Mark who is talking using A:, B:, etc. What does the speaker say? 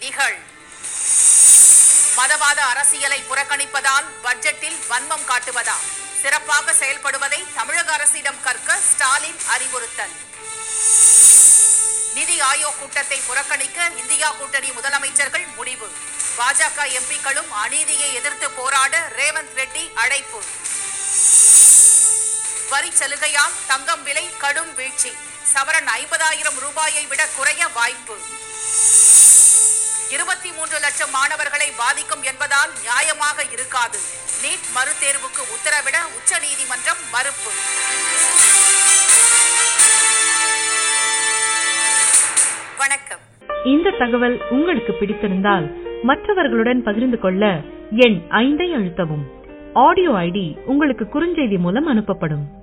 A: இகழ் மதவாத அரசியலை புறக்கணிப்பதால் பட்ஜெட்டில் வன்மம் காட்டுவதா சிறப்பாக செயல்படுவதை தமிழக அரசிடம் கற்க ஸ்டாலின் அறிவுறுத்தல் நிதி ஆயோக் கூட்டத்தை புறக்கணிக்க இந்தியா கூட்டணி முதலமைச்சர்கள் முடிவு பாஜக எம்பிக்களும் அநீதியை எதிர்த்து போராட ரேவந்த் ரெட்டி அழைப்பு வரி சலுகையால் தங்கம் விலை கடும் வீழ்ச்சி சவரன் ஐம்பதாயிரம் ரூபாயை விட குறைய வாய்ப்பு இருபத்தி மூன்று லட்சம் மாணவர்களை பாதிக்கும் என்பதால் நியாயமாக இருக்காது நீட் மறுதேர்வுக்கு உத்தரவிட உச்சநீதிமன்றம் மறுப்பு வணக்கம்
B: இந்த தகவல் உங்களுக்கு பிடித்திருந்தால் மற்றவர்களுடன் பகிர்ந்து கொள்ள எண் ஐந்தை அழுத்தவும் ஆடியோ ஐடி உங்களுக்கு குறுஞ்செய்தி மூலம் அனுப்பப்படும்